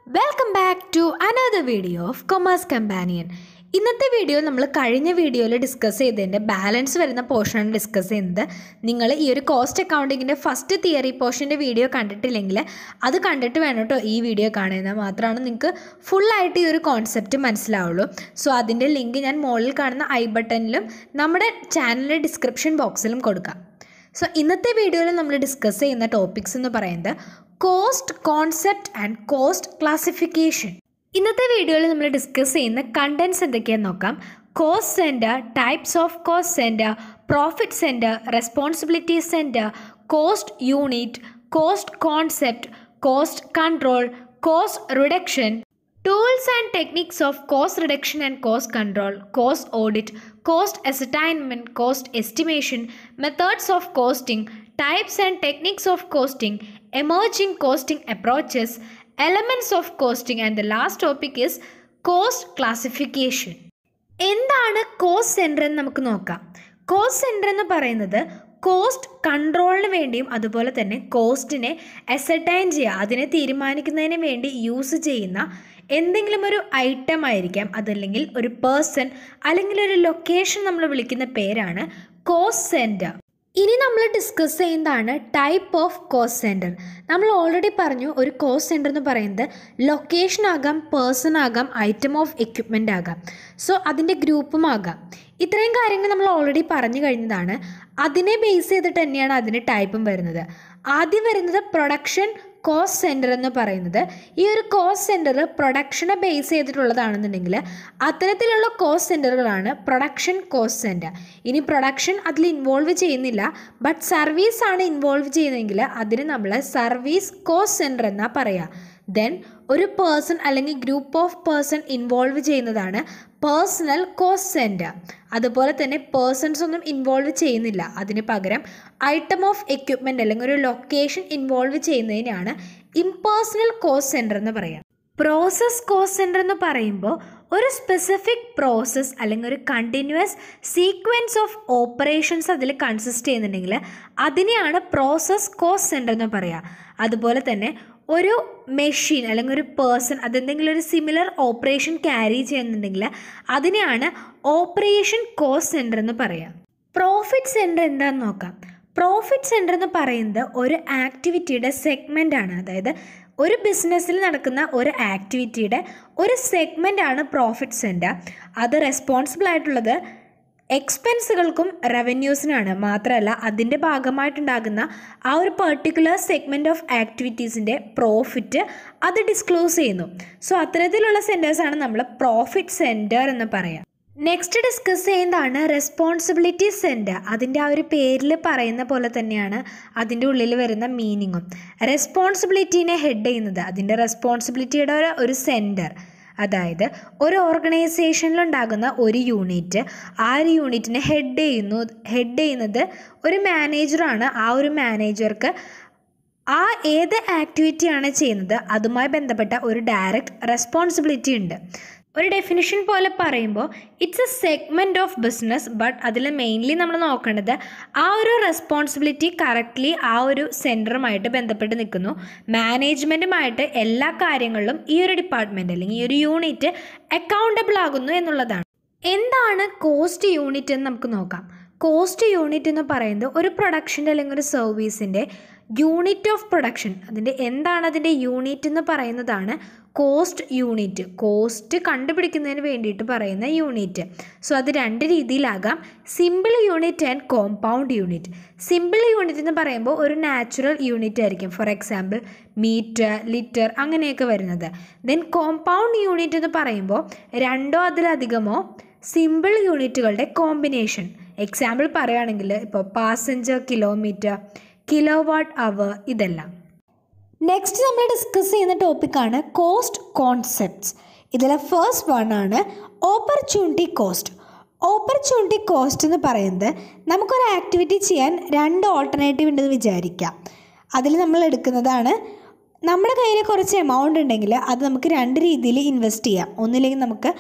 Welcome back to another video of commerce companion ഇന്നത്തെ video നമ്മൾ കഴിഞ്ഞ വീഡിയോയിൽ ഡിസ്കസ് ചെയ്തതിൻ്റെ ബാലൻസ് വരുന്ന പോർഷനാണ് ഡിസ്കസ് ചെയ്യുന്നത് നിങ്ങൾ ഈ ഒരു കോസ്റ്റ് അക്കൗണ്ടിങ്ങിൻ്റെ ഫസ്റ്റ് തിയറി പോർഷൻ്റെ വീഡിയോ കണ്ടിട്ടില്ലെങ്കിൽ അത് കണ്ടിട്ട് വേണം കേട്ടോ ഈ വീഡിയോ കാണുന്നത് മാത്രമാണ് നിങ്ങൾക്ക് ഫുള്ളായിട്ട് ഈ ഒരു കോൺസെപ്റ്റ് മനസ്സിലാവുള്ളൂ സോ അതിൻ്റെ ലിങ്ക് ഞാൻ മുകളിൽ കാണുന്ന ഐ ബട്ടണിലും നമ്മുടെ ചാനലിൻ്റെ ഡിസ്ക്രിപ്ഷൻ ബോക്സിലും കൊടുക്കാം സോ ഇന്നത്തെ വീഡിയോയിൽ നമ്മൾ ഡിസ്കസ് ചെയ്യുന്ന ടോപ്പിക്സ് എന്ന് പറയുന്നത് cost concept and cost classification ഇന്നത്തെ വീഡിയോയിൽ നമ്മൾ ഡിസ്കസ് ചെയ്യുന്ന കണ്ടൻസ് എന്തൊക്കെയാണെന്ന് നോക്കാം cost centre types of cost centre profit centre responsibility centre cost unit cost concept cost control cost reduction Tools and techniques of cost reduction and cost control, cost audit, cost ascertainment, cost estimation, methods of costing, types and techniques of costing, emerging costing approaches, elements of costing, and the last topic is cost classification. എന്താണ് cost centre എന്ന് നമുക്ക് നോക്കാം cost centre എന്ന് പറയുന്നത് cost കൺട്രോളിന് വേണ്ടിയും അതുപോലെ തന്നെ കോസ്റ്റിനെ ascertain ചെയ്യുക അതിനെ തീരുമാനിക്കുന്നതിന് വേണ്ടി യൂസ് ചെയ്യുന്ന എന്തെങ്കിലും ഒരു ഐറ്റം ആയിരിക്കാം അതല്ലെങ്കിൽ ഒരു പേഴ്സൺ അല്ലെങ്കിൽ ഒരു ലൊക്കേഷൻ നമ്മൾ വിളിക്കുന്ന പേരാണ് കോസ്റ്റ് സെൻറ്റർ ഇനി നമ്മൾ ഡിസ്കസ് ചെയ്യുന്നതാണ് ടൈപ്പ് ഓഫ് കോസ്റ്റ് സെൻറ്റർ നമ്മൾ ഓൾറെഡി പറഞ്ഞു ഒരു കോസ്റ്റ് സെൻറ്റർ എന്ന് പറയുന്നത് ലൊക്കേഷൻ ആകാം പേഴ്സൺ ആകാം ഐറ്റം ഓഫ് എക്യുപ്മെൻ്റ് ആകാം സോ അതിൻ്റെ ഗ്രൂപ്പും ആകാം ഇത്രയും കാര്യങ്ങൾ നമ്മൾ ഓൾറെഡി പറഞ്ഞു കഴിഞ്ഞതാണ് അതിനെ ബേസ് ചെയ്തിട്ട് തന്നെയാണ് അതിൻ്റെ ടൈപ്പും വരുന്നത് ആദ്യം വരുന്നത് പ്രൊഡക്ഷൻ കോസ്റ്റ് സെൻറ്റർ എന്ന് പറയുന്നത് ഈ ഒരു കോസ്റ്റ് സെൻറ്റർ പ്രൊഡക്ഷനെ ബേസ് ചെയ്തിട്ടുള്ളതാണെന്നുണ്ടെങ്കിൽ അത്തരത്തിലുള്ള കോസ്റ്റ് സെൻറ്ററുകളാണ് പ്രൊഡക്ഷൻ കോസ്റ്റ് സെൻറ്റർ ഇനി പ്രൊഡക്ഷൻ അതിൽ ഇൻവോൾവ് ചെയ്യുന്നില്ല ബട്ട് സർവീസ് ആണ് ഇൻവോൾവ് ചെയ്യുന്നതെങ്കിൽ അതിന് നമ്മൾ സർവീസ് കോസ്റ്റ് സെൻറ്റർ എന്നാണ് പറയുക ദെൻ ഒരു പേഴ്സൺ അല്ലെങ്കിൽ ഗ്രൂപ്പ് ഓഫ് പേഴ്സൺ ഇൻവോൾവ് ചെയ്യുന്നതാണ് പേഴ്സണൽ കോസ്റ്റ് സെൻറ്റർ അതുപോലെ തന്നെ പേഴ്സൺസ് ഒന്നും ഇൻവോൾവ് ചെയ്യുന്നില്ല അതിന് പകരം ഐറ്റം ഓഫ് എക്യുപ്മെൻ്റ് അല്ലെങ്കിൽ ഒരു ലൊക്കേഷൻ ഇൻവോൾവ് ചെയ്യുന്നതിനാണ് ഇംപേഴ്സണൽ കോസ്റ്റ് സെൻറ്റർ എന്ന് പറയാം പ്രോസസ് കോസ്റ്റ് സെൻറ്റർ എന്ന് പറയുമ്പോൾ ഒരു സ്പെസിഫിക് പ്രോസസ്സ് അല്ലെങ്കിൽ ഒരു കണ്ടിന്യൂസ് സീക്വൻസ് ഓഫ് ഓപ്പറേഷൻസ് അതിൽ കൺസിസ്റ്റ് ചെയ്യുന്നുണ്ടെങ്കിൽ അതിനെയാണ് പ്രോസസ് കോസ്റ്റ് സെൻറ്റർ എന്ന് പറയുക അതുപോലെ തന്നെ ഒരു മെഷീൻ അല്ലെങ്കിൽ ഒരു പേഴ്സൺ അതെന്തെങ്കിലും ഒരു സിമിലർ ഓപ്പറേഷൻ ക്യാരി ചെയ്യുന്നുണ്ടെങ്കിൽ അതിനെയാണ് ഓപ്പറേഷൻ കോസ്റ്റ് സെൻറ്റർ എന്ന് പറയാം പ്രോഫിറ്റ് സെൻറ്റർ എന്താണെന്ന് നോക്കാം പ്രോഫിറ്റ് സെൻറ്റർ എന്ന് പറയുന്നത് ഒരു ആക്ടിവിറ്റിയുടെ സെഗ്മെൻ്റ് ആണ് അതായത് ഒരു ബിസിനസ്സിൽ നടക്കുന്ന ഒരു ആക്ടിവിറ്റിയുടെ ഒരു സെഗ്മെൻ്റ് ആണ് പ്രോഫിറ്റ് സെൻറ്റർ അത് റെസ്പോൺസിബിൾ ആയിട്ടുള്ളത് എക്സ്പെൻസുകൾക്കും റവന്യൂസിനാണ് മാത്രമല്ല അതിൻ്റെ ഭാഗമായിട്ടുണ്ടാകുന്ന ആ ഒരു പെർട്ടിക്കുലർ സെഗ്മെൻറ്റ് ഓഫ് ആക്ടിവിറ്റീസിൻ്റെ പ്രോഫിറ്റ് അത് ഡിസ്ക്ലോസ് ചെയ്യുന്നു സോ അത്തരത്തിലുള്ള സെൻറ്റേഴ്സാണ് നമ്മൾ പ്രോഫിറ്റ് സെൻറ്റർ എന്ന് പറയാം നെക്സ്റ്റ് ഡിസ്കസ് ചെയ്യുന്നതാണ് റെസ്പോൺസിബിലിറ്റി സെൻറ്റർ അതിൻ്റെ ആ ഒരു പേരിൽ പറയുന്ന പോലെ തന്നെയാണ് അതിൻ്റെ ഉള്ളിൽ വരുന്ന മീനിങ്ങും റെസ്പോൺസിബിലിറ്റീനെ ഹെഡ് ചെയ്യുന്നത് അതിൻ്റെ റെസ്പോൺസിബിലിറ്റിയുടെ ഒരു ഒരു സെൻറ്റർ അതായത് ഒരു ഓർഗനൈസേഷനിലുണ്ടാകുന്ന ഒരു യൂണിറ്റ് ആ ഒരു യൂണിറ്റിനെ ഹെഡ് ചെയ്യുന്നു ഹെഡ് ചെയ്യുന്നത് ഒരു മാനേജറാണ് ആ ഒരു മാനേജർക്ക് ആ ഏത് ആക്ടിവിറ്റിയാണ് ചെയ്യുന്നത് അതുമായി ബന്ധപ്പെട്ട ഒരു ഡയറക്റ്റ് റെസ്പോൺസിബിലിറ്റി ഉണ്ട് ഒരു ഡെഫിനിഷൻ പോലെ പറയുമ്പോൾ it's a segment of business but അതിൽ മെയിൻലി നമ്മൾ നോക്കേണ്ടത് ആ ഒരു റെസ്പോൺസിബിലിറ്റി കറക്റ്റ്ലി ആ ഒരു സെൻറ്ററുമായിട്ട് ബന്ധപ്പെട്ട് നിൽക്കുന്നു മാനേജ്മെൻറ്റുമായിട്ട് എല്ലാ കാര്യങ്ങളിലും ഈ ഒരു ഡിപ്പാർട്ട്മെൻറ്റ് അല്ലെങ്കിൽ ഈ ഒരു യൂണിറ്റ് അക്കൗണ്ടബിൾ ആകുന്നു എന്നുള്ളതാണ് എന്താണ് കോസ്റ്റ് യൂണിറ്റ് എന്ന് നമുക്ക് നോക്കാം കോസ്റ്റ് യൂണിറ്റ് എന്ന് പറയുന്നത് ഒരു പ്രൊഡക്ഷൻ്റെ അല്ലെങ്കിൽ ഒരു സർവീസിൻ്റെ യൂണിറ്റ് ഓഫ് പ്രൊഡക്ഷൻ അതിൻ്റെ എന്താണ് അതിൻ്റെ യൂണിറ്റ് എന്ന് പറയുന്നതാണ് കോസ്റ്റ് യൂണിറ്റ് കോസ്റ്റ് കണ്ടുപിടിക്കുന്നതിന് വേണ്ടിയിട്ട് പറയുന്ന യൂണിറ്റ് സോ അത് രണ്ട് രീതിയിലാകാം simple unit and compound unit simple unit എന്ന് പറയുമ്പോൾ ഒരു നാച്ചുറൽ യൂണിറ്റ് ആയിരിക്കും ഫോർ എക്സാമ്പിൾ മീറ്റർ ലിറ്റർ അങ്ങനെയൊക്കെ വരുന്നത് ദെൻ കോമ്പൗണ്ട് യൂണിറ്റ് എന്ന് പറയുമ്പോൾ രണ്ടോ അതിലധികമോ സിമ്പിൾ യൂണിറ്റുകളുടെ കോമ്പിനേഷൻ എക്സാമ്പിൾ പറയുകയാണെങ്കിൽ ഇപ്പോൾ passenger kilometre kilowatt hour ഇതെല്ലാം നെക്സ്റ്റ് നമ്മൾ ഡിസ്കസ് ചെയ്യുന്ന ടോപ്പിക്കാണ് കോസ്റ്റ് കോൺസെപ്റ്റ്സ് ഇതിലെ ഫസ്റ്റ് വൺ ആണ് ഓപ്പർച്യൂണിറ്റി കോസ്റ്റ് ഓപ്പർച്യൂണിറ്റി കോസ്റ്റ് എന്ന് പറയുന്നത് നമുക്കൊരു ആക്ടിവിറ്റി ചെയ്യാൻ രണ്ട് ഓൾട്ടർനേറ്റീവ് ഉണ്ടെന്ന് വിചാരിക്കാം അതിൽ നമ്മൾ എടുക്കുന്നതാണ് നമ്മുടെ കയ്യിൽ കുറച്ച് എമൗണ്ട് ഉണ്ടെങ്കിൽ അത് നമുക്ക് രണ്ട് രീതിയിൽ ഇൻവെസ്റ്റ് ചെയ്യാം ഒന്നില്ലെങ്കിൽ നമുക്ക്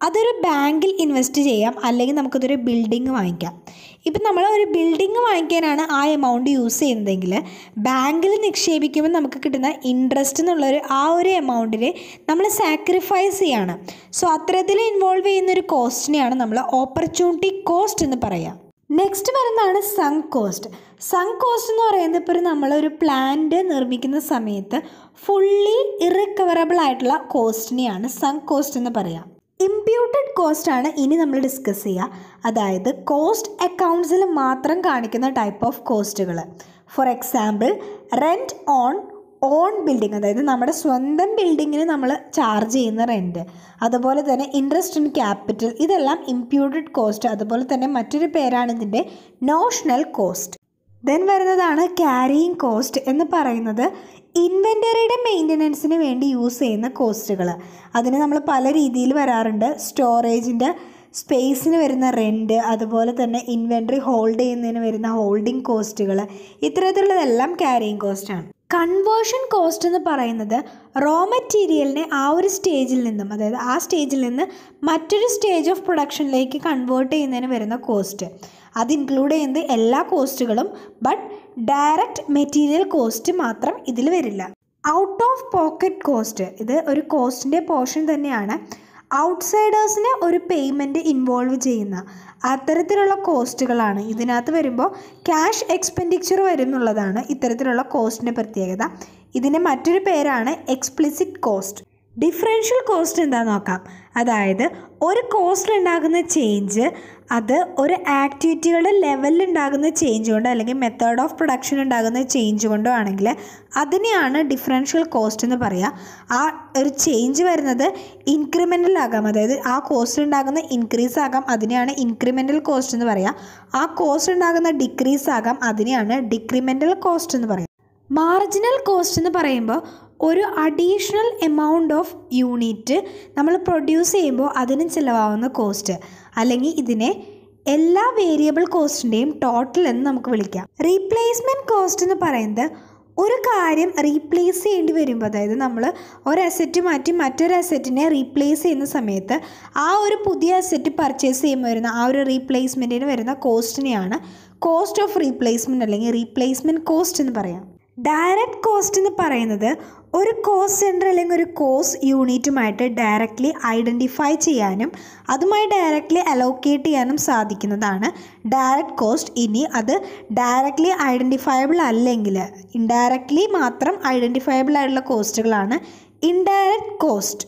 അതൊരു ബാങ്കിൽ ഇൻവെസ്റ്റ് ചെയ്യാം അല്ലെങ്കിൽ നമുക്കതൊരു ബിൽഡിംഗ് വാങ്ങിക്കാം ഇപ്പം നമ്മൾ ഒരു ബിൽഡിംഗ് വാങ്ങിക്കാനാണ് ആ എമൗണ്ട് യൂസ് ചെയ്യുന്നതെങ്കിൽ ബാങ്കിൽ നിക്ഷേപിക്കുമ്പോൾ നമുക്ക് കിട്ടുന്ന ഇൻട്രസ്റ്റ് എന്നുള്ളൊരു ആ ഒരു എമൗണ്ടിനെ നമ്മൾ സാക്രിഫൈസ് ചെയ്യാണ് സോ അത്തരത്തിൽ ഇൻവോൾവ് ചെയ്യുന്ന ഒരു കോസ്റ്റിനെയാണ് നമ്മൾ ഓപ്പർച്യൂണിറ്റി കോസ്റ്റ് എന്ന് പറയുക നെക്സ്റ്റ് വരുന്നതാണ് സങ് കോസ്റ്റ് സങ് കോസ്റ്റ് എന്ന് പറയുന്നത് ഇപ്പോൾ ഒരു നമ്മളൊരു പ്ലാന്റ് നിർമ്മിക്കുന്ന സമയത്ത് ഫുള്ളി ഇറിക്കവറബിൾ ആയിട്ടുള്ള കോസ്റ്റിനെയാണ് സങ് കോസ്റ്റ് എന്ന് പറയുക ഇമ്പ്യൂട്ടഡ് കോസ്റ്റ് ആണ് ഇനി നമ്മൾ ഡിസ്കസ് ചെയ്യുക അതായത് കോസ്റ്റ് അക്കൗണ്ട്സിൽ മാത്രം കാണിക്കുന്ന ടൈപ്പ് ഓഫ് കോസ്റ്റുകൾ for example rent on on building അതായത് നമ്മുടെ സ്വന്തം ബിൽഡിങ്ങിന് നമ്മൾ ചാർജ് ചെയ്യുന്ന റെൻറ്റ് അതുപോലെ തന്നെ ഇൻട്രസ്റ്റ് ഇൻ ക്യാപിറ്റൽ ഇതെല്ലാം ഇമ്പ്യൂട്ടഡ് കോസ്റ്റ് അതുപോലെ തന്നെ മറ്റൊരു പേരാണ് ഇതിൻ്റെ നോഷണൽ കോസ്റ്റ് ദെൻ വരുന്നതാണ് ക്യാരിയിങ് കോസ്റ്റ് എന്ന് പറയുന്നത് ഇൻവെൻറ്ററിയുടെ മെയിൻ്റനൻസിന് വേണ്ടി യൂസ് ചെയ്യുന്ന കോസ്റ്റുകൾ അതിന് നമ്മൾ പല രീതിയിൽ വരാറുണ്ട് സ്റ്റോറേജിൻ്റെ സ്പേസിന് വരുന്ന റെൻറ്റ് അതുപോലെ തന്നെ ഇൻവെൻറ്ററി ഹോൾഡ് ചെയ്യുന്നതിന് വരുന്ന ഹോൾഡിംഗ് കോസ്റ്റുകൾ ഇത്തരത്തിലുള്ളതെല്ലാം ക്യാരിയിങ് കോസ്റ്റാണ് കൺവേർഷൻ കോസ്റ്റ് എന്ന് പറയുന്നത് റോ മെറ്റീരിയലിനെ ആ ഒരു സ്റ്റേജിൽ നിന്നും അതായത് ആ സ്റ്റേജിൽ നിന്ന് മറ്റൊരു സ്റ്റേജ് ഓഫ് പ്രൊഡക്ഷനിലേക്ക് കൺവേർട്ട് ചെയ്യുന്നതിന് വരുന്ന കോസ്റ്റ് അത് ഇൻക്ലൂഡ് ചെയ്യുന്നത് എല്ലാ കോസ്റ്റുകളും ബട്ട് ഡയറക്റ്റ് മെറ്റീരിയൽ കോസ്റ്റ് മാത്രം ഇതിൽ വരില്ല ഔട്ട് ഓഫ് പോക്കറ്റ് കോസ്റ്റ് ഇത് ഒരു കോസ്റ്റിൻ്റെ പോർഷൻ തന്നെയാണ് ഔട്ട്സൈഡേഴ്സിന് ഒരു പേയ്മെൻറ്റ് ഇൻവോൾവ് ചെയ്യുന്ന അത്തരത്തിലുള്ള കോസ്റ്റുകളാണ് ഇതിനകത്ത് വരുമ്പോൾ ക്യാഷ് എക്സ്പെൻഡിച്ചർ വരും എന്നുള്ളതാണ് ഇത്തരത്തിലുള്ള കോസ്റ്റിൻ്റെ പ്രത്യേകത ഇതിൻ്റെ മറ്റൊരു പേരാണ് എക്സ്പ്ലിസിറ്റ് കോസ്റ്റ് ഡിഫറൻഷ്യൽ കോസ്റ്റ് എന്താണെന്ന് നോക്കാം അതായത് ഒരു കോസ്റ്റിൽ ഉണ്ടാകുന്ന ചേഞ്ച് അത് ഒരു ആക്ടിവിറ്റികളുടെ ലെവലിൽ ഉണ്ടാകുന്ന ചേഞ്ച് കൊണ്ടോ അല്ലെങ്കിൽ മെത്തേഡ് ഓഫ് പ്രൊഡക്ഷൻ ഉണ്ടാകുന്ന ചേഞ്ച് കൊണ്ടോ ആണെങ്കിൽ അതിനെയാണ് ഡിഫറൻഷ്യൽ കോസ്റ്റ് എന്ന് പറയുക ആ ഒരു ചേഞ്ച് വരുന്നത് ഇൻക്രിമെൻ്റൽ ആകാം അതായത് ആ കോസ്റ്റ് ഉണ്ടാകുന്ന ഇൻക്രീസ് ആകാം അതിനെയാണ് ഇൻക്രിമെൻ്റൽ കോസ്റ്റ് എന്ന് പറയുക ആ കോസ്റ്റ് ഉണ്ടാകുന്ന ഡിക്രീസ് ആകാം അതിനെയാണ് ഡിക്രിമെൻ്റൽ കോസ്റ്റ് എന്ന് പറയുക മാർജിനൽ കോസ്റ്റ് എന്ന് പറയുമ്പോൾ ഒരു അഡീഷണൽ എമൗണ്ട് ഓഫ് യൂണിറ്റ് നമ്മൾ പ്രൊഡ്യൂസ് ചെയ്യുമ്പോൾ അതിന് ചിലവാകുന്ന കോസ്റ്റ് അല്ലെങ്കിൽ ഇതിനെ എല്ലാ വേരിയബിൾ കോസ്റ്റിൻ്റെയും ടോട്ടൽ എന്ന് നമുക്ക് വിളിക്കാം റീപ്ലേസ്മെൻറ്റ് കോസ്റ്റ് എന്ന് പറയുന്നത് ഒരു കാര്യം റീപ്ലേസ് ചെയ്യേണ്ടി വരുമ്പോൾ അതായത് നമ്മൾ ഒരു അസറ്റ് മാറ്റി മറ്റൊരു അസറ്റിനെ റീപ്ലേസ് ചെയ്യുന്ന സമയത്ത് ആ ഒരു പുതിയ അസറ്റ് പർച്ചേസ് ചെയ്യുമ്പോൾ വരുന്ന ആ ഒരു റീപ്ലേസ്മെൻറ്റിന് വരുന്ന കോസ്റ്റിനെയാണ് കോസ്റ്റ് ഓഫ് റീപ്ലേസ്മെൻറ്റ് അല്ലെങ്കിൽ റീപ്ലേസ്മെൻറ്റ് കോസ്റ്റ് എന്ന് പറയാം ഡയറക്റ്റ് കോസ്റ്റ് എന്ന് പറയുന്നത് ഒരു കോസ്റ്റ് സെൻറ്റർ അല്ലെങ്കിൽ ഒരു കോസ്റ്റ് യൂണിറ്റുമായിട്ട് ഡയറക്റ്റ്ലി ഐഡൻറ്റിഫൈ ചെയ്യാനും അതുമായി ഡയറക്റ്റ്ലി അലോക്കേറ്റ് ചെയ്യാനും സാധിക്കുന്നതാണ് ഡയറക്റ്റ് കോസ്റ്റ് ഇനി അത് ഡയറക്റ്റ്ലി ഐഡൻറ്റിഫയബിൾ അല്ലെങ്കിൽ ഇൻഡയറക്റ്റ്ലി മാത്രം ഐഡൻറ്റിഫയബിൾ ആയിട്ടുള്ള കോസ്റ്റുകളാണ് ഇൻഡയറക്റ്റ് കോസ്റ്റ്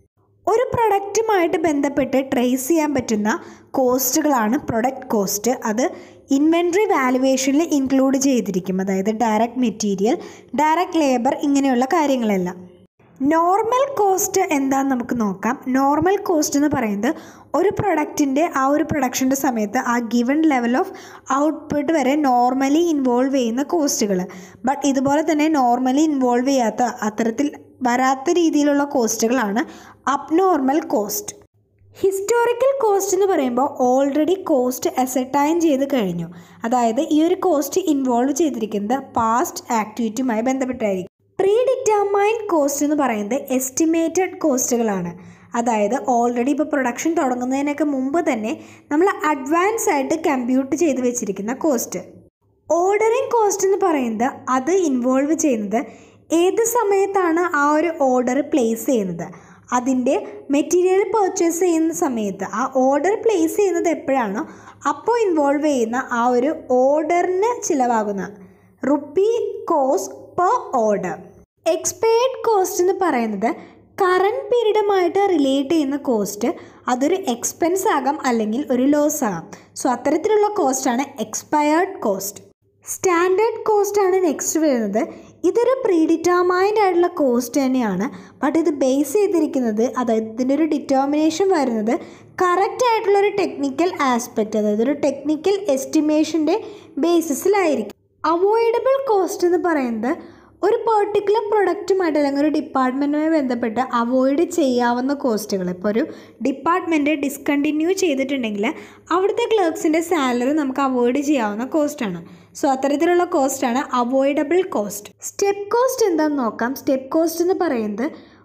ഒരു പ്രൊഡക്റ്റുമായിട്ട് ബന്ധപ്പെട്ട് ട്രേസ് ചെയ്യാൻ പറ്റുന്ന കോസ്റ്റുകളാണ് പ്രൊഡക്റ്റ് കോസ്റ്റ് അത് ഇൻവെൻട്രി വാലുവേഷനിൽ ഇൻക്ലൂഡ് ചെയ്തിരിക്കും അതായത് ഡയറക്റ്റ് മെറ്റീരിയൽ ഡയറക്റ്റ് ലേബർ ഇങ്ങനെയുള്ള കാര്യങ്ങളെല്ലാം നോർമൽ കോസ്റ്റ് എന്താണെന്ന് നമുക്ക് നോക്കാം നോർമൽ കോസ്റ്റ് എന്ന് പറയുന്നത് ഒരു പ്രൊഡക്റ്റിൻ്റെ ആ ഒരു പ്രൊഡക്ഷൻ്റെ സമയത്ത് ആ ഗിവൺ ലെവൽ ഓഫ് ഔട്ട്പുട്ട് വരെ നോർമലി ഇൻവോൾവ് ചെയ്യുന്ന കോസ്റ്റുകൾ ബട്ട് ഇതുപോലെ തന്നെ നോർമലി ഇൻവോൾവ് ചെയ്യാത്ത അത്തരത്തിൽ വരാത്ത രീതിയിലുള്ള കോസ്റ്റുകളാണ് അബ്നോർമൽ കോസ്റ്റ് ഹിസ്റ്റോറിക്കൽ കോസ്റ്റ് എന്ന് പറയുമ്പോൾ ഓൾറെഡി കോസ്റ്റ് അസെറ്റൈൻ ചെയ്ത് കഴിഞ്ഞു അതായത് ഈ ഒരു കോസ്റ്റ് ഇൻവോൾവ് ചെയ്തിരിക്കുന്നത് പാസ്റ്റ് ആക്ടിവിറ്റിയുമായി ബന്ധപ്പെട്ടായിരിക്കും പ്രീ ഡിറ്റർമൈൻഡ് കോസ്റ്റ് എന്ന് പറയുന്നത് എസ്റ്റിമേറ്റഡ് കോസ്റ്റുകളാണ് അതായത് ഓൾറെഡി ഇപ്പോൾ പ്രൊഡക്ഷൻ തുടങ്ങുന്നതിനൊക്കെ മുമ്പ് തന്നെ നമ്മൾ അഡ്വാൻസ് ആയിട്ട് കമ്പ്യൂട്ട് ചെയ്ത് വെച്ചിരിക്കുന്ന കോസ്റ്റ് ഓർഡറിങ് കോസ്റ്റ് എന്ന് പറയുന്നത് അത് ഇൻവോൾവ് ചെയ്യുന്നത് ഏത് സമയത്താണ് ആ ഒരു ഓർഡർ പ്ലേസ് ചെയ്യുന്നത് അതിൻ്റെ മെറ്റീരിയൽ പർച്ചേസ് ചെയ്യുന്ന സമയത്ത് ആ ഓർഡർ പ്ലേസ് ചെയ്യുന്നത് എപ്പോഴാണോ അപ്പോൾ ഇൻവോൾവ് ചെയ്യുന്ന ആ ഒരു ഓർഡറിന് ചിലവാകുന്ന rupee cost per order expired cost എന്ന് പറയുന്നത് കറണ്ട് പീരീഡുമായിട്ട് റിലേറ്റ് ചെയ്യുന്ന കോസ്റ്റ് അതൊരു എക്സ്പെൻസ് ആകാം അല്ലെങ്കിൽ ഒരു ലോസ് ആകാം സോ അത്തരത്തിലുള്ള കോസ്റ്റാണ് എക്സ്പയർഡ് കോസ്റ്റ് സ്റ്റാൻഡേർഡ് കോസ്റ്റ് ആണ് നെക്സ്റ്റ് വരുന്നത് ഇതൊരു പ്രീഡിറ്റർമൈൻഡ് ആയിട്ടുള്ള കോസ്റ്റ് തന്നെയാണ് ബട്ട് ഇത് ബേസ് ചെയ്തിരിക്കുന്നത് അതായത് ഇതിൻ്റെ ഒരു ഡിറ്റർമിനേഷൻ വരുന്നത് കറക്റ്റ് ആയിട്ടുള്ള ഒരു ടെക്നിക്കൽ ആസ്പെക്റ്റ് അതായത് ഒരു ടെക്നിക്കൽ എസ്റ്റിമേഷൻ്റെ ബേസിസിലായിരിക്കും അവോയ്ഡബിൾ കോസ്റ്റ് എന്ന് പറയുന്നത് ഒരു പെർട്ടിക്കുലർ പ്രൊഡക്റ്റുമായിട്ട് അല്ലെങ്കിൽ ഒരു ഡിപ്പാർട്ട്മെൻറ്റുമായി ബന്ധപ്പെട്ട് അവോയ്ഡ് ചെയ്യാവുന്ന കോസ്റ്റുകൾ ഇപ്പോൾ ഒരു ഡിപ്പാർട്ട്മെൻറ്റ് ഡിസ്കണ്ടിന്യൂ ചെയ്തിട്ടുണ്ടെങ്കിൽ അവിടുത്തെ ക്ലർക്സിൻ്റെ സാലറി നമുക്ക് അവോയ്ഡ് ചെയ്യാവുന്ന കോസ്റ്റാണ് സോ അത്തരത്തിലുള്ള കോസ്റ്റാണ് അവോയ്ഡബിൾ കോസ്റ്റ് സ്റ്റെപ്പ് കോസ്റ്റ് എന്താണെന്ന് നോക്കാം സ്റ്റെപ്പ് കോസ്റ്റ് എന്ന് പറയുന്നത്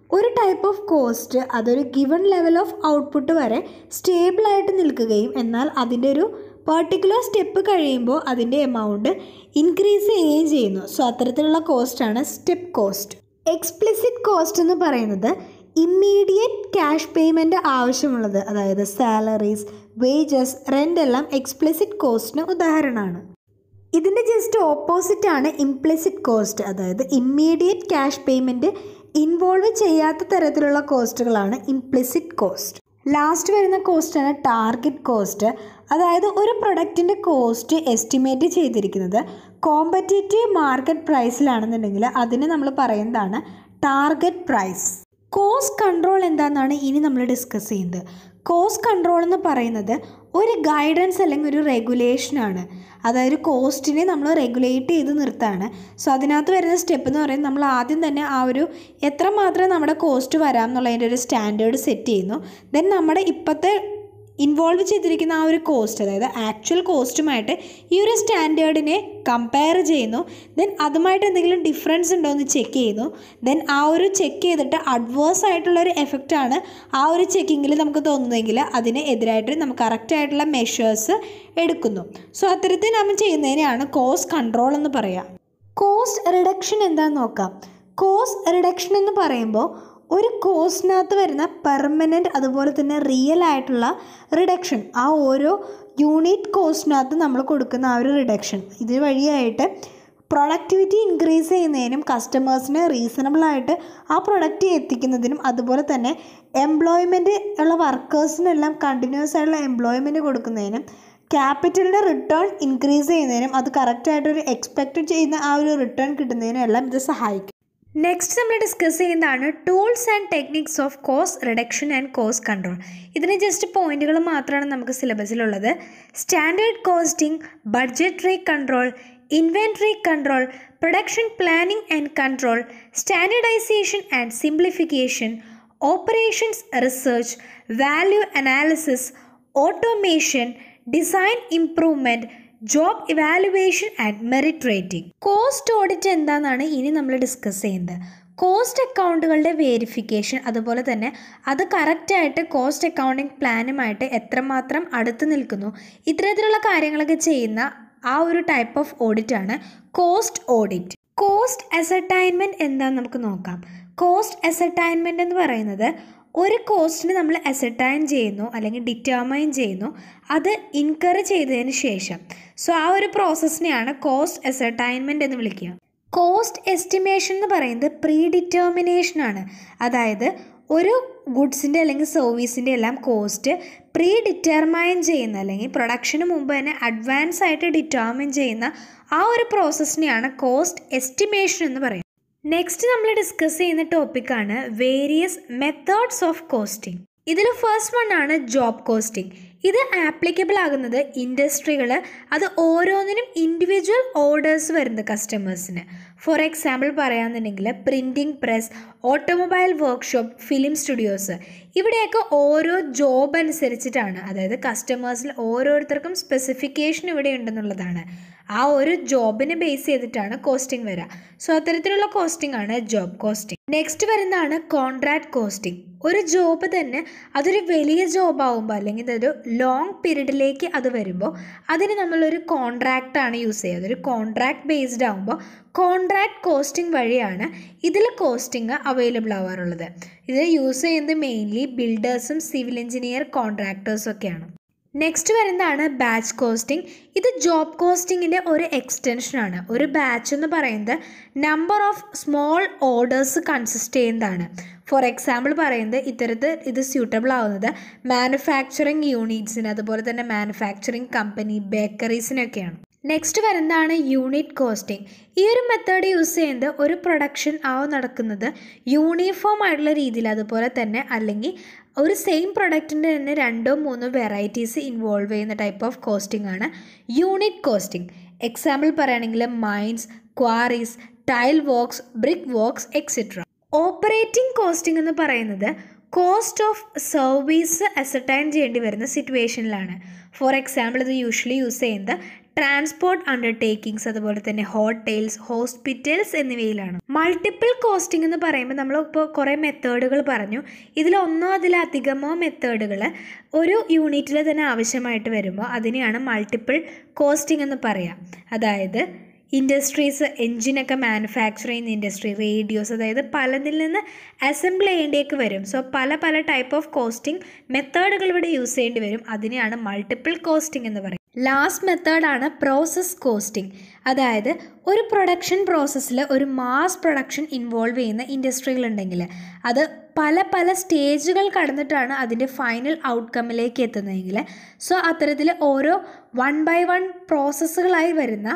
ഒരു ടൈപ്പ് ഓഫ് കോസ്റ്റ് അതൊരു ഗിവൺ ലെവൽ ഓഫ് ഔട്ട്പുട്ട് വരെ സ്റ്റേബിളായിട്ട് നിൽക്കുകയും എന്നാൽ അതിൻ്റെ ഒരു പെർട്ടിക്കുലർ സ്റ്റെപ്പ് കഴിയുമ്പോൾ അതിൻ്റെ എമൗണ്ട് ഇൻക്രീസ് ചെയ്യുകയും ചെയ്യുന്നു സോ അത്തരത്തിലുള്ള കോസ്റ്റാണ് സ്റ്റെപ്പ് കോസ്റ്റ് എക്സ്പ്ലിസിറ്റ് കോസ്റ്റ് എന്ന് പറയുന്നത് ഇമ്മീഡിയറ്റ് ക്യാഷ് പേയ്മെൻറ്റ് ആവശ്യമുള്ളത് അതായത് സാലറീസ് വേജസ് റെൻ്റ് എല്ലാം എക്സ്പ്ലിസിറ്റ് കോസ്റ്റിന് ഉദാഹരണമാണ് ഇതിൻ്റെ ജസ്റ്റ് ഓപ്പോസിറ്റ് ആണ് ഇംപ്ലിസിറ്റ് കോസ്റ്റ് അതായത് ഇമ്മീഡിയറ്റ് ക്യാഷ് പേയ്മെൻറ്റ് ഇൻവോൾവ് ചെയ്യാത്ത തരത്തിലുള്ള കോസ്റ്റുകളാണ് ഇംപ്ലിസിറ്റ് കോസ്റ്റ് ലാസ്റ്റ് വരുന്ന കോസ്റ്റാണ് ടാർഗറ്റ് കോസ്റ്റ് അതായത് ഒരു പ്രൊഡക്റ്റിൻ്റെ കോസ്റ്റ് എസ്റ്റിമേറ്റ് ചെയ്തിരിക്കുന്നത് കോമ്പറ്റേറ്റീവ് മാർക്കറ്റ് പ്രൈസിലാണെന്നുണ്ടെങ്കിൽ അതിന് നമ്മൾ പറയുന്നതാണ് ടാർഗറ്റ് പ്രൈസ് കോസ്റ്റ് കൺട്രോൾ എന്താണെന്നാണ് ഇനി നമ്മൾ ഡിസ്കസ് ചെയ്യുന്നത് കോസ്റ്റ് കൺട്രോൾ എന്ന് പറയുന്നത് ഒരു ഗൈഡൻസ് അല്ലെങ്കിൽ ഒരു റെഗുലേഷനാണ് അതായത് കോസ്റ്റിനെ നമ്മൾ റെഗുലേറ്റ് ചെയ്ത് നിർത്താണ് സോ അതിനകത്ത് വരുന്ന സ്റ്റെപ്പ് എന്ന് പറയുന്നത് നമ്മൾ ആദ്യം തന്നെ ആ ഒരു എത്രമാത്രം നമ്മുടെ കോസ്റ്റ് വരാം എന്നുള്ളതിൻ്റെ ഒരു സ്റ്റാൻഡേർഡ് സെറ്റ് ചെയ്യുന്നു ദെൻ നമ്മുടെ ഇപ്പോഴത്തെ ഇൻവോൾവ് ചെയ്തിരിക്കുന്ന ആ ഒരു കോസ്റ്റ് അതായത് ആക്ച്വൽ കോസ്റ്റുമായിട്ട് ഈ ഒരു സ്റ്റാൻഡേർഡിനെ കമ്പയർ ചെയ്യുന്നു ദെൻ അതുമായിട്ട് എന്തെങ്കിലും ഡിഫറൻസ് ഉണ്ടോ എന്ന് ചെക്ക് ചെയ്യുന്നു ദെൻ ആ ഒരു ചെക്ക് ചെയ്തിട്ട് അഡ്വേഴ്സ് ആയിട്ടുള്ള ഒരു എഫക്റ്റാണ് ആ ഒരു ചെക്കിങ്ങിൽ നമുക്ക് തോന്നുന്നതെങ്കിൽ അതിന് എതിരായിട്ട് നമുക്ക് കറക്റ്റായിട്ടുള്ള മെഷേഴ്സ് എടുക്കുന്നു സോ അത്തരത്തിൽ നമ്മൾ ചെയ്യുന്നതിനെയാണ് കോസ്റ്റ് കൺട്രോൾ എന്ന് പറയുക കോസ്റ്റ് റിഡക്ഷൻ എന്താണെന്ന് നോക്കാം കോസ്റ്റ് റിഡക്ഷൻ എന്ന് പറയുമ്പോൾ ഒരു കോസ്റ്റിനകത്ത് വരുന്ന പെർമനൻറ്റ് അതുപോലെ തന്നെ റിയൽ ആയിട്ടുള്ള റിഡക്ഷൻ ആ ഓരോ യൂണിറ്റ് കോസ്റ്റിനകത്ത് നമ്മൾ കൊടുക്കുന്ന ആ ഒരു റിഡക്ഷൻ ഇത് വഴിയായിട്ട് പ്രൊഡക്ടിവിറ്റി ഇൻക്രീസ് ചെയ്യുന്നതിനും കസ്റ്റമേഴ്സിന് റീസണബിളായിട്ട് ആ പ്രൊഡക്റ്റ് എത്തിക്കുന്നതിനും അതുപോലെ തന്നെ എംപ്ലോയ്മെൻറ്റ് ഉള്ള വർക്കേഴ്സിനെല്ലാം കണ്ടിന്യൂസ് ആയിട്ടുള്ള എംപ്ലോയ്മെൻറ്റ് കൊടുക്കുന്നതിനും ക്യാപിറ്റലിൻ്റെ റിട്ടേൺ ഇൻക്രീസ് ചെയ്യുന്നതിനും അത് കറക്റ്റായിട്ടൊരു എക്സ്പെക്റ്റ് ചെയ്യുന്ന ആ ഒരു റിട്ടേൺ കിട്ടുന്നതിനും എല്ലാം ഇത് സഹായിക്കും നെക്സ്റ്റ് നമ്മൾ ഡിസ്കസ് ചെയ്യുന്നതാണ് tools and techniques of cost reduction and cost control ഇതിന് ജസ്റ്റ് പോയിന്റുകൾ മാത്രമാണ് നമുക്ക് സിലബസിലുള്ളത് standard costing budgetary control inventory control production planning and control standardisation and simplification operations research value analysis automation design improvement job evaluation and merit rating cost audit എന്താണെന്നാണ് ഇനി നമ്മൾ discuss ചെയ്യുന്നത് cost അക്കൗണ്ടുകളുടെ verification അതുപോലെ തന്നെ അത് കറക്റ്റായിട്ട് കോസ്റ്റ് അക്കൗണ്ടിങ് പ്ലാനുമായിട്ട് എത്രമാത്രം അടുത്ത് നിൽക്കുന്നു ഇത്തരത്തിലുള്ള കാര്യങ്ങളൊക്കെ ചെയ്യുന്ന ആ ഒരു ടൈപ്പ് ഓഫ് ഓഡിറ്റാണ് കോസ്റ്റ് ഓഡിറ്റ് കോസ്റ്റ് അസർട്ടൈൻമെൻറ്റ് എന്താണെന്ന് നമുക്ക് നോക്കാം കോസ്റ്റ് അസർട്ടൈൻമെൻറ്റ് എന്ന് പറയുന്നത് ഒരു കോസ്റ്റിന് നമ്മൾ അസർട്ടൈൻ ചെയ്യുന്നു അല്ലെങ്കിൽ ഡിറ്റർമൈൻ ചെയ്യുന്നു അത് ഇൻകർ ചെയ്തതിന് ശേഷം സോ ആ ഒരു പ്രോസസ്സിനെയാണ് കോസ്റ്റ് അസർട്ടൈൻമെൻറ്റ് എന്ന് വിളിക്കുക കോസ്റ്റ് എസ്റ്റിമേഷൻ എന്ന് പറയുന്നത് പ്രീ ഡിറ്റർമിനേഷൻ ആണ് അതായത് ഒരു ഗുഡ്സിൻ്റെ അല്ലെങ്കിൽ സർവീസിൻ്റെ എല്ലാം കോസ്റ്റ് പ്രീ ഡിറ്റർമൈൻ ചെയ്യുന്ന അല്ലെങ്കിൽ പ്രൊഡക്ഷന് മുമ്പ് തന്നെ അഡ്വാൻസ് ആയിട്ട് ഡിറ്റർമിൻ ചെയ്യുന്ന ആ ഒരു പ്രോസസ്സിനെയാണ് കോസ്റ്റ് എസ്റ്റിമേഷൻ എന്ന് പറയുന്നത് നെക്സ്റ്റ് നമ്മൾ ഡിസ്കസ് ചെയ്യുന്ന ടോപ്പിക്കാണ് വേരിയസ് മെത്തേഡ്സ് ഓഫ് കോസ്റ്റിംഗ് ഇതിൽ ഫസ്റ്റ് വൺ ആണ് ജോബ് കോസ്റ്റിംഗ് ഇത് ആപ്ലിക്കബിൾ ആകുന്നത് ഇൻഡസ്ട്രികൾ അത് ഓരോന്നിനും ഇൻഡിവിജ്വൽ ഓർഡേഴ്സ് വരുന്നത് കസ്റ്റമേഴ്സിന് ഫോർ എക്സാമ്പിൾ പറയുകയാണെന്നുണ്ടെങ്കിൽ printing press automobile workshop film studios ഇവിടെയൊക്കെ ഓരോ ജോബ് അനുസരിച്ചിട്ടാണ് അതായത് കസ്റ്റമേഴ്സിൽ ഓരോരുത്തർക്കും സ്പെസിഫിക്കേഷൻ ഇവിടെ ഉണ്ടെന്നുള്ളതാണ് ആ ഒരു ജോബിനെ ബേസ് ചെയ്തിട്ടാണ് കോസ്റ്റിംഗ് വരിക സോ അത്തരത്തിലുള്ള കോസ്റ്റിംഗ് ആണ് ജോബ് കോസ്റ്റിംഗ് നെക്സ്റ്റ് വരുന്നതാണ് കോൺട്രാക്ട് കോസ്റ്റിംഗ് ഒരു ജോബ് തന്നെ അതൊരു വലിയ ജോബ് ആകുമ്പോൾ അല്ലെങ്കിൽ ഇതൊരു ലോങ് പീരീഡിലേക്ക് അത് വരുമ്പോൾ അതിന് നമ്മളൊരു കോൺട്രാക്റ്റ് ആണ് യൂസ് ചെയ്യുക അതൊരു കോൺട്രാക്ട് ബേസ്ഡ് ആകുമ്പോൾ കോൺട്രാക്ട് കോസ്റ്റിംഗ് വഴിയാണ് ഇതിൽ കോസ്റ്റിംഗ് അവൈലബിൾ ആവാറുള്ളത് ഇത് യൂസ് ചെയ്യുന്നത് മെയിൻലി ബിൽഡേഴ്സും സിവിൽ എഞ്ചിനീയർ കോൺട്രാക്ടേഴ്സും ഒക്കെയാണ് നെക്സ്റ്റ് വരുന്നതാണ് ബാച്ച് കോസ്റ്റിംഗ് ഇത് ജോബ് കോസ്റ്റിങ്ങിൻ്റെ ഒരു എക്സ്റ്റൻഷനാണ് ഒരു ബാച്ച് എന്ന് പറയുന്നത് number of small orders consist ചെയ്യുന്നതാണ് ഫോർ എക്സാമ്പിൾ പറയുന്നത് ഇത്തരത്തിൽ ഇത് സ്യൂട്ടബിൾ ആവുന്നത് മാനുഫാക്ചറിങ് യൂണിറ്റ്സിന് അതുപോലെ തന്നെ മാനുഫാക്ചറിങ് കമ്പനി ബേക്കറീസിനൊക്കെയാണ് നെക്സ്റ്റ് വരുന്നതാണ് യൂണിറ്റ് കോസ്റ്റിംഗ് ഈ ഒരു മെത്തേഡ് യൂസ് ചെയ്യുന്നത് ഒരു പ്രൊഡക്ഷൻ ആ നടക്കുന്നത് യൂണിഫോം ആയിട്ടുള്ള രീതിയിൽ അതുപോലെ തന്നെ അല്ലെങ്കിൽ ഒരു സെയിം പ്രൊഡക്റ്റിൻ്റെ തന്നെ രണ്ടോ മൂന്നോ വെറൈറ്റീസ് ഇൻവോൾവ് ചെയ്യുന്ന ടൈപ്പ് ഓഫ് കോസ്റ്റിംഗ് ആണ് യൂണിറ്റ് കോസ്റ്റിംഗ് എക്സാമ്പിൾ പറയുകയാണെങ്കിൽ mines quarries tile works brick works etcetera operating costing എന്ന് പറയുന്നത് കോസ്റ്റ് ഓഫ് സർവീസ് അസർട്ടൈൻ ചെയ്യേണ്ടി വരുന്ന സിറ്റുവേഷനിലാണ് ഫോർ എക്സാമ്പിൾ ഇത് യൂഷ്വലി യൂസ് ചെയ്യുന്നത് ട്രാൻസ്പോർട്ട് അണ്ടർടേക്കിങ്സ് അതുപോലെ തന്നെ ഹോട്ടൽസ് ഹോസ്പിറ്റൽസ് എന്നിവയിലാണ് മൾട്ടിപ്പിൾ കോസ്റ്റിംഗ് എന്ന് പറയുമ്പോൾ നമ്മൾ ഇപ്പോൾ കുറേ മെത്തേഡുകൾ പറഞ്ഞു ഇതിൽ ഒന്നോ അതിലധികമോ മെത്തേഡുകൾ ഒരു യൂണിറ്റിൽ തന്നെ ആവശ്യമായിട്ട് വരുമ്പോൾ അതിനെയാണ് മൾട്ടിപ്പിൾ കോസ്റ്റിംഗ് എന്ന് പറയാം അതായത് ഇൻഡസ്ട്രീസ് എൻജിനൊക്കെ മാനുഫാക്ചർ ചെയ്യുന്ന ഇൻഡസ്ട്രി റേഡിയോസ് അതായത് പലതിൽ നിന്ന് അസംബിൾ ചെയ്യേണ്ടിയൊക്കെ വരും സോ പല പല ടൈപ്പ് ഓഫ് കോസ്റ്റിംഗ് മെത്തേഡുകൾ ഇവിടെ യൂസ് ചെയ്യേണ്ടി വരും അതിനെയാണ് മൾട്ടിപ്പിൾ കോസ്റ്റിംഗ് എന്ന് പറയുന്നത് ലാസ്റ്റ് മെത്തേഡാണ് പ്രോസസ് കോസ്റ്റിംഗ് അതായത് ഒരു പ്രൊഡക്ഷൻ പ്രോസസ്സിൽ ഒരു മാസ് പ്രൊഡക്ഷൻ ഇൻവോൾവ് ചെയ്യുന്ന ഇൻഡസ്ട്രികൾ ഉണ്ടെങ്കിൽ അത് പല പല സ്റ്റേജുകൾ കടന്നിട്ടാണ് അതിൻ്റെ ഫൈനൽ ഔട്ട്കമ്മിലേക്ക് എത്തുന്നതെങ്കിൽ സോ അത്തരത്തിൽ ഓരോ വൺ ബൈ വൺ പ്രോസസ്സുകളായി വരുന്ന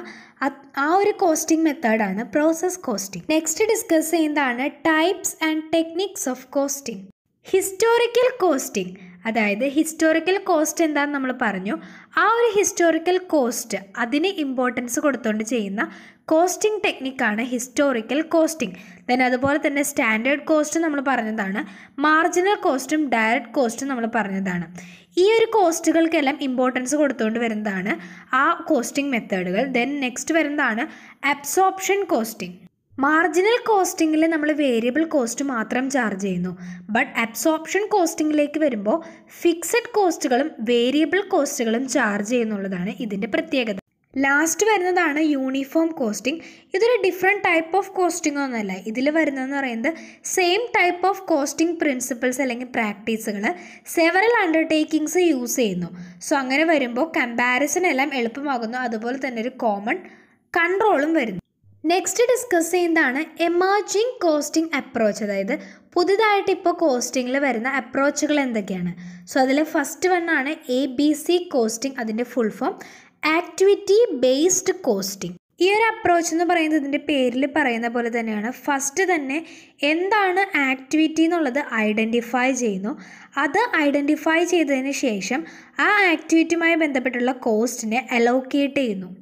ആ ഒരു കോസ്റ്റിംഗ് മെത്തേഡാണ് പ്രോസസ് കോസ്റ്റിംഗ് നെക്സ്റ്റ് ഡിസ്കസ് ചെയ്യുന്നതാണ് types and techniques of costing historical costing അതായത് ഹിസ്റ്റോറിക്കൽ കോസ്റ്റ് എന്താണെന്ന് നമ്മൾ പറഞ്ഞു ആ ഒരു ഹിസ്റ്റോറിക്കൽ കോസ്റ്റ് അതിന് ഇമ്പോർട്ടൻസ് കൊടുത്തുകൊണ്ട് ചെയ്യുന്ന കോസ്റ്റിംഗ് ടെക്നിക്കാണ് ഹിസ്റ്റോറിക്കൽ കോസ്റ്റിംഗ് ദെൻ അതുപോലെ തന്നെ സ്റ്റാൻഡേർഡ് കോസ്റ്റ് നമ്മൾ പറഞ്ഞതാണ് മാർജിനൽ കോസ്റ്റും ഡയറക്റ്റ് കോസ്റ്റും നമ്മൾ പറഞ്ഞതാണ് ഈ ഒരു കോസ്റ്റുകൾക്കെല്ലാം ഇമ്പോർട്ടൻസ് കൊടുത്തുകൊണ്ട് വരുന്നതാണ് ആ കോസ്റ്റിംഗ് മെത്തേഡുകൾ ദെൻ നെക്സ്റ്റ് വരുന്നതാണ് അബ്സോർപ്ഷൻ കോസ്റ്റിംഗ് മാർജിനൽ കോസ്റ്റിങ്ങിൽ നമ്മൾ വേരിയബിൾ കോസ്റ്റ് മാത്രം ചാർജ് ചെയ്യുന്നു ബട്ട് അബ്സോർപ്ഷൻ കോസ്റ്റിങ്ങിലേക്ക് വരുമ്പോൾ ഫിക്സഡ് കോസ്റ്റുകളും വേരിയബിൾ കോസ്റ്റുകളും ചാർജ് ചെയ്യുന്നുള്ളതാണ് ഇതിൻ്റെ പ്രത്യേകത ലാസ്റ്റ് വരുന്നതാണ് യൂണിഫോം കോസ്റ്റിംഗ് ഇതൊരു ഡിഫറെൻറ്റ് ടൈപ്പ് ഓഫ് കോസ്റ്റിംഗ് ഒന്നുമല്ല ഇതിൽ വരുന്നതെന്ന് പറയുന്നത് same type of costing principles അല്ലെങ്കിൽ പ്രാക്ടീസുകൾ സെവറൽ അണ്ടർടേക്കിങ്സ് യൂസ് ചെയ്യുന്നു സോ അങ്ങനെ വരുമ്പോൾ കമ്പാരിസൺ എല്ലാം എളുപ്പമാകുന്നു അതുപോലെ തന്നെ ഒരു കോമൺ കൺട്രോളും വരുന്നു നെക്സ്റ്റ് ഡിസ്കസ് ചെയ്യുന്നതാണ് എമർജിങ് കോസ്റ്റിംഗ് അപ്രോച്ച് അതായത് പുതുതായിട്ട് ഇപ്പോൾ കോസ്റ്റിങ്ങിൽ വരുന്ന അപ്രോച്ചുകൾ എന്തൊക്കെയാണ് സോ അതിൽ ഫസ്റ്റ് വണ്ണാണ് എ ബി സി കോസ്റ്റിംഗ് അതിൻ്റെ full form activity based costing ഈ ഒരു അപ്രോച്ച് എന്ന് പറയുന്നത് ഇതിൻ്റെ പേരിൽ പറയുന്ന പോലെ തന്നെയാണ് ഫസ്റ്റ് തന്നെ എന്താണ് ആക്ടിവിറ്റി എന്നുള്ളത് ഐഡൻറ്റിഫൈ ചെയ്യുന്നു അത് ഐഡൻറ്റിഫൈ ചെയ്തതിന് ശേഷം ആ ആക്ടിവിറ്റിയുമായി ബന്ധപ്പെട്ടുള്ള കോസ്റ്റിനെ അലോക്കേറ്റ് ചെയ്യുന്നു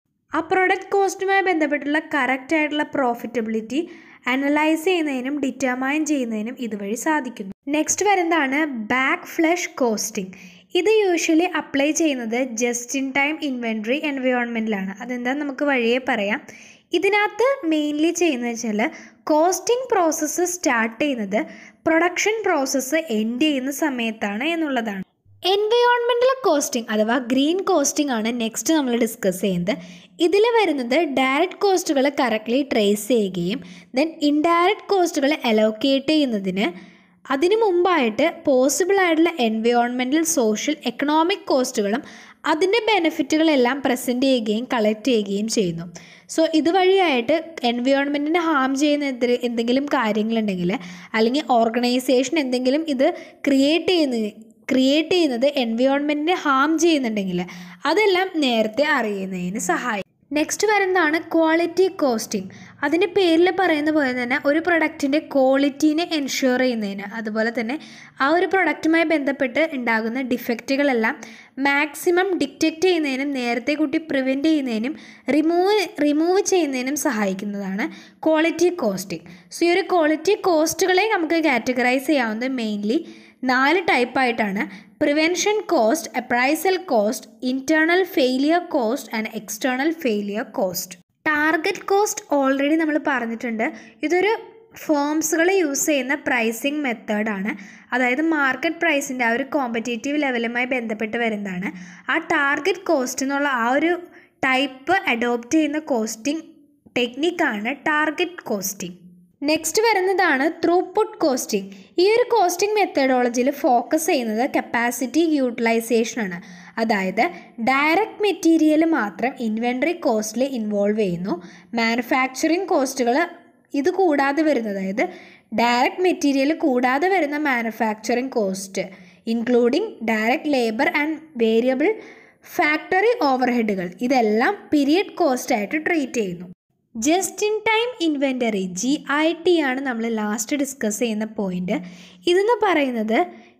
ആ പ്രൊഡക്റ്റ് കോസ്റ്റുമായി ബന്ധപ്പെട്ടുള്ള കറക്റ്റ് ആയിട്ടുള്ള പ്രോഫിറ്റബിലിറ്റി അനലൈസ് ചെയ്യുന്നതിനും ഡിറ്റർമൈൻ ചെയ്യുന്നതിനും ഇതുവഴി സാധിക്കുന്നു നെക്സ്റ്റ് വരുന്നതാണ് ബാക്ക് ഫ്ലഷ് കോസ്റ്റിംഗ് ഇത് യൂഷ്വലി അപ്ലൈ ചെയ്യുന്നത് ജസ്റ്റ് ഇൻ ടൈം ഇൻവെൻട്രി എൻവയോൺമെൻറ്റിലാണ് അതെന്താണെന്ന് നമുക്ക് വഴിയേ പറയാം ഇതിനകത്ത് മെയിൻലി ചെയ്യുന്നത് വെച്ചാൽ കോസ്റ്റിംഗ് പ്രോസസ്സ് സ്റ്റാർട്ട് ചെയ്യുന്നത് പ്രൊഡക്ഷൻ പ്രോസസ്സ് എൻഡ് ചെയ്യുന്ന സമയത്താണ് എന്നുള്ളതാണ് എൻവയോൺമെൻറ്റൽ കോസ്റ്റിംഗ് അഥവാ ഗ്രീൻ കോസ്റ്റിംഗ് ആണ് നെക്സ്റ്റ് നമ്മൾ ഡിസ്കസ് ചെയ്യുന്നത് ഇതിൽ വരുന്നത് ഡയറക്റ്റ് കോസ്റ്റുകൾ കറക്റ്റ്ലി ട്രേസ് ചെയ്യുകയും ദെൻ ഇൻഡയറക്റ്റ് കോസ്റ്റുകൾ അലോക്കേറ്റ് ചെയ്യുന്നതിന് അതിനു മുമ്പായിട്ട് പോസിബിൾ ആയിട്ടുള്ള എൻവയോൺമെൻറ്റൽ സോഷ്യൽ എക്കണോമിക് കോസ്റ്റുകളും അതിൻ്റെ ബെനിഫിറ്റുകളെല്ലാം പ്രസൻറ്റ് ചെയ്യുകയും കളക്ട് ചെയ്യുകയും ചെയ്യുന്നു സോ ഇതുവഴിയായിട്ട് എൻവയോൺമെൻറ്റിനെ ഹാം ചെയ്യുന്ന എന്ത് എന്തെങ്കിലും കാര്യങ്ങളുണ്ടെങ്കിൽ അല്ലെങ്കിൽ ഓർഗനൈസേഷൻ എന്തെങ്കിലും ഇത് ക്രിയേറ്റ് ചെയ്യുന്ന ക്രിയേറ്റ് ചെയ്യുന്നത് എൻവയോൺമെൻറ്റിനെ ഹാം ചെയ്യുന്നുണ്ടെങ്കിൽ അതെല്ലാം നേരത്തെ അറിയുന്നതിന് സഹായിക്കും നെക്സ്റ്റ് വരുന്നതാണ് ക്വാളിറ്റി കോസ്റ്റിംഗ് അതിൻ്റെ പേരിൽ പറയുന്ന പോലെ തന്നെ ഒരു പ്രൊഡക്റ്റിൻ്റെ ക്വാളിറ്റീനെ എൻഷുർ ചെയ്യുന്നതിന് അതുപോലെ തന്നെ ആ ഒരു പ്രൊഡക്റ്റുമായി ബന്ധപ്പെട്ട് ഉണ്ടാകുന്ന ഡിഫക്റ്റുകളെല്ലാം മാക്സിമം ഡിറ്റക്റ്റ് ചെയ്യുന്നതിനും നേരത്തെ കൂട്ടി പ്രിവെൻറ്റ് ചെയ്യുന്നതിനും റിമൂവ് റിമൂവ് ചെയ്യുന്നതിനും സഹായിക്കുന്നതാണ് ക്വാളിറ്റി കോസ്റ്റിംഗ് സോ ഈ ഒരു ക്വാളിറ്റി കോസ്റ്റുകളെ നമുക്ക് കാറ്റഗറൈസ് ചെയ്യാവുന്നത് മെയിൻലി നാല് ടൈപ്പായിട്ടാണ് prevention cost appraisal cost internal failure cost and external failure cost target cost already നമ്മൾ പറഞ്ഞിട്ടുണ്ട് ഇതൊരു ഫോംസുകൾ യൂസ് ചെയ്യുന്ന പ്രൈസിങ് മെത്തേഡാണ് അതായത് മാർക്കറ്റ് പ്രൈസിൻ്റെ ആ ഒരു കോമ്പറ്റേറ്റീവ് ലെവലുമായി ബന്ധപ്പെട്ട് വരുന്നതാണ് ആ ടാർഗറ്റ് കോസ്റ്റ് എന്നുള്ള ആ ഒരു ടൈപ്പ് അഡോപ്റ്റ് ചെയ്യുന്ന കോസ്റ്റിംഗ് ടെക്നിക്കാണ് ടാർഗറ്റ് കോസ്റ്റിംഗ് നെക്സ്റ്റ് വരുന്നതാണ് ത്രൂപുട്ട് കോസ്റ്റിംഗ് ഈ ഒരു കോസ്റ്റിംഗ് മെത്തഡോളജിയിൽ ഫോക്കസ് ചെയ്യുന്നത് കപ്പാസിറ്റി യൂട്ടിലൈസേഷനാണ് അതായത് ഡയറക്റ്റ് മെറ്റീരിയൽ മാത്രം ഇൻവെൻട്രി കോസ്റ്റിൽ ഇൻവോൾവ് ചെയ്യുന്നു മാനുഫാക്ചറിങ് കോസ്റ്റുകൾ ഇത് കൂടാതെ വരുന്നത് അതായത് ഡയറക്റ്റ് മെറ്റീരിയൽ കൂടാതെ വരുന്ന manufacturing cost including direct labour and variable factory ഓവർഹെഡുകൾ ഇതെല്ലാം പീരിയഡ് കോസ്റ്റ് ആയിട്ട് ട്രീറ്റ് ചെയ്യുന്നു just in time inventory J I T ആണ് നമ്മൾ ലാസ്റ്റ് ഡിസ്കസ് ചെയ്യുന്ന പോയിന്റ് ഇതെന്ന് പറയുന്നത്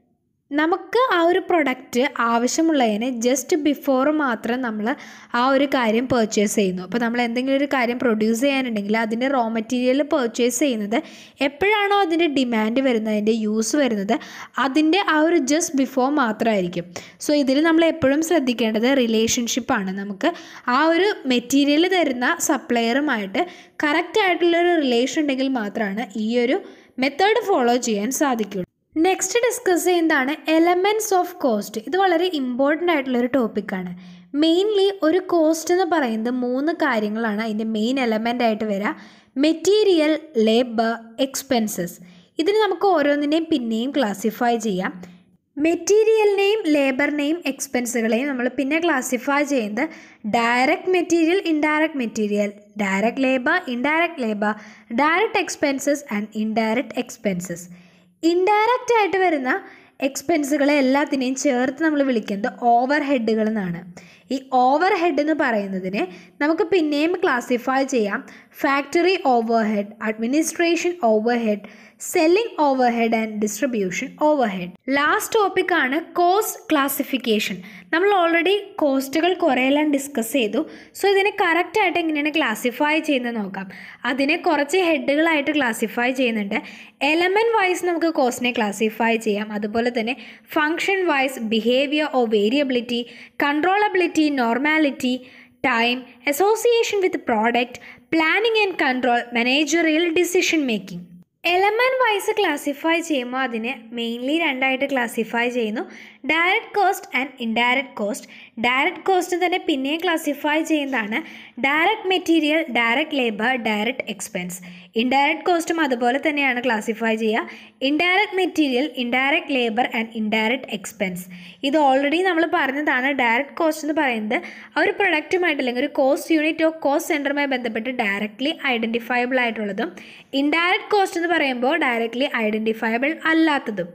നമുക്ക് ആ ഒരു പ്രൊഡക്റ്റ് ആവശ്യമുള്ളതിന് ജസ്റ്റ് ബിഫോർ മാത്രം നമ്മൾ ആ ഒരു കാര്യം പർച്ചേസ് ചെയ്യുന്നു അപ്പോൾ നമ്മൾ എന്തെങ്കിലും ഒരു കാര്യം പ്രൊഡ്യൂസ് ചെയ്യാനുണ്ടെങ്കിൽ അതിൻ്റെ റോ മെറ്റീരിയൽ പർച്ചേസ് ചെയ്യുന്നത് എപ്പോഴാണോ അതിൻ്റെ ഡിമാൻഡ് വരുന്നത് അതിൻ്റെ യൂസ് വരുന്നത് അതിൻ്റെ ആ ഒരു ജസ്റ്റ് ബിഫോർ മാത്രമായിരിക്കും സോ ഇതിൽ നമ്മൾ എപ്പോഴും ശ്രദ്ധിക്കേണ്ടത് റിലേഷൻഷിപ്പാണ് നമുക്ക് ആ ഒരു മെറ്റീരിയൽ തരുന്ന സപ്ലയറുമായിട്ട് കറക്റ്റ് ആയിട്ടുള്ളൊരു റിലേഷൻ ഉണ്ടെങ്കിൽ മാത്രമാണ് ഈ ഒരു മെത്തേഡ് ഫോളോ ചെയ്യാൻ സാധിക്കുള്ളൂ നെക്സ്റ്റ് ഡിസ്കസ് ചെയ്യുന്നതാണ് എലമെൻറ്റ്സ് ഓഫ് കോസ്റ്റ് ഇത് വളരെ ഇമ്പോർട്ടൻ്റ് ആയിട്ടുള്ളൊരു ടോപ്പിക്കാണ് മെയിൻലി ഒരു കോസ്റ്റ് എന്ന് പറയുന്നത് മൂന്ന് കാര്യങ്ങളാണ് അതിൻ്റെ മെയിൻ എലമെൻ്റ് ആയിട്ട് വരിക മെറ്റീരിയൽ ലേബർ എക്സ്പെൻസസ് ഇതിന് നമുക്ക് ഓരോന്നിനെയും പിന്നെയും ക്ലാസിഫൈ ചെയ്യാം മെറ്റീരിയലിനെയും ലേബറിനെയും എക്സ്പെൻസുകളെയും നമ്മൾ പിന്നെ ക്ലാസിഫൈ ചെയ്യുന്നത് direct material indirect material direct labour indirect labour direct expenses and indirect expenses indirect ആയിട്ട് വരുന്ന എക്സ്പെൻസുകളെ എല്ലാത്തിനെയും ചേർത്ത് നമ്മൾ വിളിക്കുന്നത് ഓവർ ഹെഡുകൾ എന്നാണ് ഈ ഓവർ ഹെഡ് എന്ന് പറയുന്നതിനെ നമുക്ക് പിന്നെയും ക്ലാസിഫൈ ചെയ്യാം factory overhead administration overhead selling overhead and distribution overhead last ടോപ്പിക്കാണ് കോസ്റ്റ് ക്ലാസിഫിക്കേഷൻ നമ്മൾ ഓൾറെഡി കോസ്റ്റുകൾ കുറേയെല്ലാം ഡിസ്കസ് ചെയ്തു സോ ഇതിനെ കറക്റ്റായിട്ട് എങ്ങനെയാണ് ക്ലാസിഫൈ ചെയ്യുന്നത് നോക്കാം അതിനെ കുറച്ച് ഹെഡുകളായിട്ട് ക്ലാസിഫൈ ചെയ്യുന്നുണ്ട് എലമെൻറ്റ് വൈസ് നമുക്ക് കോസ്റ്റിനെ ക്ലാസിഫൈ ചെയ്യാം അതുപോലെ തന്നെ function wise behaviour or variability controllability normality time association with product planning and control managerial decision making element wise classify ചെയ്യുമ്പോൾ അതിനെ മെയിൻലി രണ്ടായിട്ട് ക്ലാസിഫൈ ചെയ്യുന്നു direct cost and indirect cost direct cost തന്നെ പിന്നെയും ക്ലാസിഫൈ ചെയ്യുന്നതാണ് direct material direct labour direct expense indirect കോസ്റ്റും അതുപോലെ തന്നെയാണ് ക്ലാസിഫൈ ചെയ്യുക indirect material indirect labour and indirect expense ഇത് ഓൾറെഡി നമ്മൾ പറഞ്ഞതാണ് ഡയറക്റ്റ് കോസ്റ്റ് എന്ന് പറയുന്നത് ആ ഒരു പ്രൊഡക്റ്റുമായിട്ട് അല്ലെങ്കിൽ ഒരു കോസ്റ്റ് യൂണിറ്റ് ഓഫ് കോസ്റ്റ് സെൻറ്ററുമായി ബന്ധപ്പെട്ട് ഡയറക്റ്റ്ലി ഐഡൻറ്റിഫയബിൾ ആയിട്ടുള്ളതും ഇൻഡയറക്റ്റ് കോസ്റ്റ് എന്ന് പറയുമ്പോൾ ഡയറക്റ്റ്ലി ഐഡൻറ്റിഫയബിൾ അല്ലാത്തതും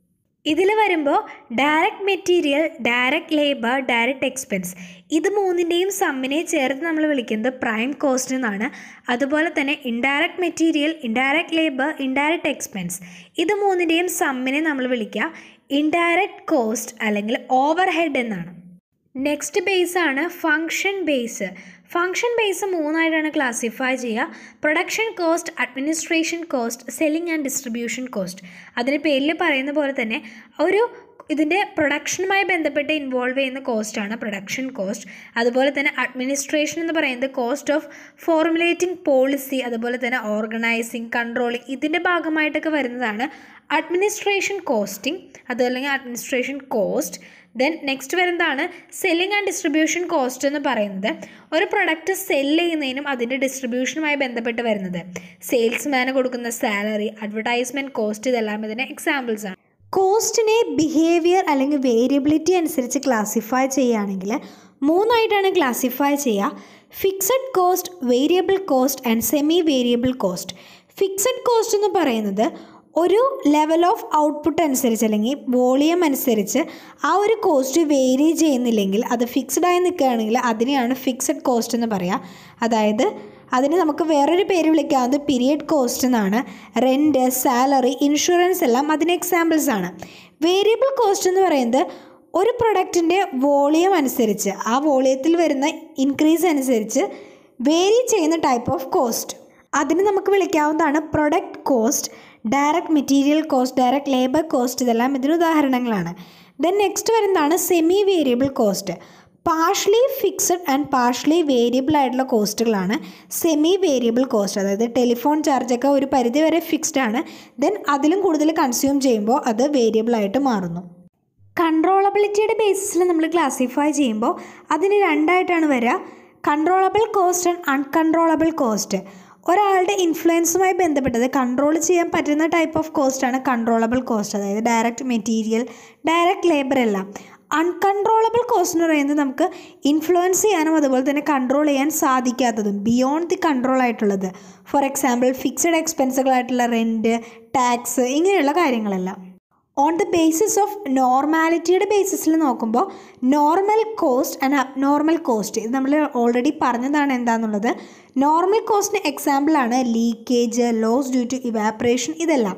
ഇതിൽ വരുമ്പോൾ direct material direct labour direct expense ഇത് മൂന്നിൻ്റെയും സമ്മിനെ ചേർത്ത് നമ്മൾ വിളിക്കുന്നത് പ്രൈം കോസ്റ്റ് എന്നാണ് അതുപോലെ തന്നെ indirect material indirect labour indirect expense ഇത് മൂന്നിൻ്റെയും സമ്മിനെ നമ്മൾ വിളിക്കുക ഇൻഡയറക്റ്റ് കോസ്റ്റ് അല്ലെങ്കിൽ ഓവർ ഹെഡ് എന്നാണ് നെക്സ്റ്റ് ബേസ് ആണ് ഫങ്ഷൻ ബേസ് ഫങ്ഷൻ ബേസ് മൂന്നായിട്ടാണ് ക്ലാസിഫൈ ചെയ്യുക production cost administration cost selling and distribution cost അതിന് പേരിൽ പറയുന്ന പോലെ തന്നെ ഒരു ഇതിൻ്റെ പ്രൊഡക്ഷനുമായി ബന്ധപ്പെട്ട് ഇൻവോൾവ് ചെയ്യുന്ന കോസ്റ്റാണ് പ്രൊഡക്ഷൻ കോസ്റ്റ് അതുപോലെ തന്നെ അഡ്മിനിസ്ട്രേഷൻ എന്ന് പറയുന്നത് കോസ്റ്റ് ഓഫ് ഫോർമുലേറ്റിംഗ് പോളിസി അതുപോലെ തന്നെ ഓർഗനൈസിങ് കൺട്രോളിങ് ഇതിൻ്റെ ഭാഗമായിട്ടൊക്കെ വരുന്നതാണ് അഡ്മിനിസ്ട്രേഷൻ കോസ്റ്റിംഗ് അത് അല്ലെങ്കിൽ അഡ്മിനിസ്ട്രേഷൻ കോസ്റ്റ് ദെൻ നെക്സ്റ്റ് വരുന്നതാണ് സെല്ലിംഗ് ആൻഡ് ഡിസ്ട്രിബ്യൂഷൻ കോസ്റ്റ് എന്ന് പറയുന്നത് ഒരു പ്രൊഡക്റ്റ് സെല്ല് ചെയ്യുന്നതിനും അതിൻ്റെ ഡിസ്ട്രിബ്യൂഷനുമായി ബന്ധപ്പെട്ട് വരുന്നത് സെയിൽസ്മാന് കൊടുക്കുന്ന സാലറി അഡ്വർടൈസ്മെൻറ്റ് കോസ്റ്റ് ഇതെല്ലാം ഇതിന് എക്സാമ്പിൾസ് ആണ് കോസ്റ്റിനെ ബിഹേവിയർ അല്ലെങ്കിൽ വേരിയബിലിറ്റി അനുസരിച്ച് ക്ലാസിഫൈ ചെയ്യുകയാണെങ്കിൽ മൂന്നായിട്ടാണ് ക്ലാസിഫൈ ചെയ്യുക fixed cost variable cost and semi variable cost fixed cost എന്ന് പറയുന്നത് ഒരു ലെവൽ ഓഫ് ഔട്ട്പുട്ട് അനുസരിച്ച് അല്ലെങ്കിൽ വോളിയം അനുസരിച്ച് ആ ഒരു കോസ്റ്റ് വേരി ചെയ്യുന്നില്ലെങ്കിൽ അത് ഫിക്സ്ഡ് ആയി നിൽക്കുകയാണെങ്കിൽ അതിനെയാണ് ഫിക്സഡ് കോസ്റ്റ് എന്ന് പറയുക അതായത് അതിന് നമുക്ക് വേറൊരു പേര് വിളിക്കാവുന്നത് പീരിയഡ് കോസ്റ്റ് എന്നാണ് റെൻറ്റ് സാലറി ഇൻഷുറൻസ് എല്ലാം അതിന് എക്സാമ്പിൾസ് ആണ് വേരിയബിൾ കോസ്റ്റ് എന്ന് പറയുന്നത് ഒരു പ്രൊഡക്റ്റിൻ്റെ വോളിയം അനുസരിച്ച് ആ വോളിയത്തിൽ വരുന്ന ഇൻക്രീസ് അനുസരിച്ച് വേരി ചെയ്യുന്ന ടൈപ്പ് ഓഫ് കോസ്റ്റ് അതിന് നമുക്ക് വിളിക്കാവുന്നതാണ് product cost direct material cost direct labour cost ഇതെല്ലാം ഇതിന് ഉദാഹരണങ്ങളാണ് ദെൻ നെക്സ്റ്റ് വരുന്നതാണ് semi variable cost partially fixed and partially variable ആയിട്ടുള്ള കോസ്റ്റുകളാണ് സെമി വേരിയബിൾ കോസ്റ്റ് അതായത് ടെലിഫോൺ ചാർജൊക്കെ ഒരു പരിധി വരെ ഫിക്സ്ഡ് ആണ് ദെൻ അതിലും കൂടുതൽ കൺസ്യൂം ചെയ്യുമ്പോൾ അത് വേരിയബിൾ ആയിട്ട് മാറുന്നു കൺട്രോളബിലിറ്റിയുടെ ബേസിസിൽ നമ്മൾ ക്ലാസിഫൈ ചെയ്യുമ്പോൾ അതിന് രണ്ടായിട്ടാണ് വരിക controllable cost and uncontrollable cost ഒരാളുടെ ഇൻഫ്ലുവൻസുമായി ബന്ധപ്പെട്ടത് കൺട്രോൾ ചെയ്യാൻ പറ്റുന്ന ടൈപ്പ് ഓഫ് കോസ്റ്റാണ് കൺട്രോളബിൾ കോസ്റ്റ് അതായത് ഡയറക്റ്റ് മെറ്റീരിയൽ ഡയറക്റ്റ് ലേബർ എല്ലാം അൺകൺട്രോളബിൾ കോസ്റ്റ് എന്ന് പറയുന്നത് നമുക്ക് ഇൻഫ്ലുവൻസ് ചെയ്യാനും അതുപോലെ തന്നെ കൺട്രോൾ ചെയ്യാൻ സാധിക്കാത്തതും ബിയോണ്ട് ദി കൺട്രോൾ ആയിട്ടുള്ളത് ഫോർ എക്സാമ്പിൾ ഫിക്സഡ് എക്സ്പെൻസുകളായിട്ടുള്ള റെൻറ്റ് ടാക്സ് ഇങ്ങനെയുള്ള കാര്യങ്ങളെല്ലാം ഓൺ ദ ബേസിസ് ഓഫ് നോർമാലിറ്റിയുടെ ബേസിസിൽ നോക്കുമ്പോൾ normal cost and abnormal cost ഇത് നമ്മൾ ഓൾറെഡി പറഞ്ഞതാണ് എന്താണെന്നുള്ളത് നോർമൽ കോസ്റ്റിന് എക്സാമ്പിളാണ് leakage loss due to evaporation ഇതെല്ലാം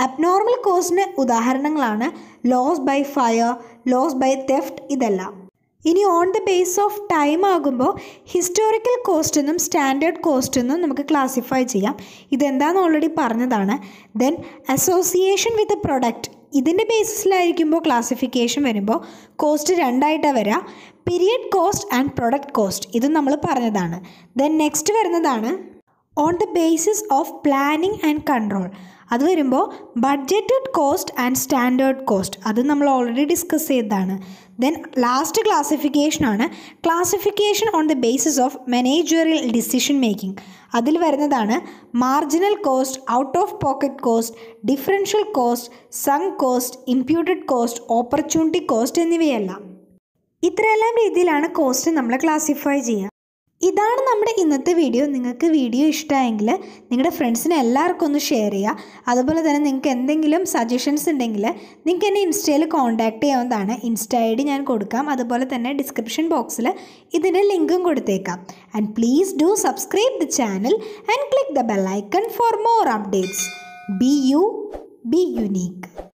അബ്നോർമൽ കോസ്റ്റിന് ഉദാഹരണങ്ങളാണ് loss by fire loss by theft ഇതെല്ലാം ഇനി on the base of time ആകുമ്പോൾ ഹിസ്റ്റോറിക്കൽ കോസ്റ്റ് എന്നും സ്റ്റാൻഡേർഡ് കോസ്റ്റ് എന്നും നമുക്ക് ക്ലാസിഫൈ ചെയ്യാം ഇതെന്താണെന്ന് ഓൾറെഡി പറഞ്ഞതാണ് ദെൻ അസോസിയേഷൻ വിത്ത് പ്രൊഡക്റ്റ് ഇതിൻ്റെ ബേസിസിലായിരിക്കുമ്പോൾ ക്ലാസിഫിക്കേഷൻ വരുമ്പോൾ കോസ്റ്റ് രണ്ടായിട്ടാണ് വരിക period cost and product cost ഇത് നമ്മൾ പറഞ്ഞതാണ് ദെൻ നെക്സ്റ്റ് വരുന്നതാണ് on the basis of planning and control അത് വരുമ്പോൾ budgeted cost and standard cost അത് നമ്മൾ ഓൾറെഡി ഡിസ്കസ് ചെയ്തതാണ് ദെൻ ലാസ്റ്റ് ക്ലാസിഫിക്കേഷനാണ് classification on the basis of managerial decision making അതിൽ വരുന്നതാണ് marginal cost out of pocket cost differential cost sunk cost imputed cost opportunity cost എന്നിവയെല്ലാം ഇത്രയെല്ലാം രീതിയിലാണ് cost നമ്മൾ ക്ലാസിഫൈ ചെയ്യുക ഇതാണ് നമ്മുടെ ഇന്നത്തെ വീഡിയോ നിങ്ങൾക്ക് വീഡിയോ ഇഷ്ടമായെങ്കിൽ നിങ്ങളുടെ ഫ്രണ്ട്സിന് എല്ലാവർക്കും ഒന്ന് ഷെയർ ചെയ്യുക അതുപോലെ തന്നെ നിങ്ങൾക്ക് എന്തെങ്കിലും സജഷൻസ് ഉണ്ടെങ്കിൽ നിങ്ങൾക്ക് എന്നെ ഇൻസ്റ്റയിൽ കോൺടാക്റ്റ് ചെയ്യാവുന്നതാണ് ഇൻസ്റ്റ ഐ ഡി ഞാൻ കൊടുക്കാം അതുപോലെ തന്നെ ഡിസ്ക്രിപ്ഷൻ ബോക്സിൽ ഇതിൻ്റെ ലിങ്കും കൊടുത്തേക്കാം and please do subscribe the channel and click the bell icon for more updates be you be unique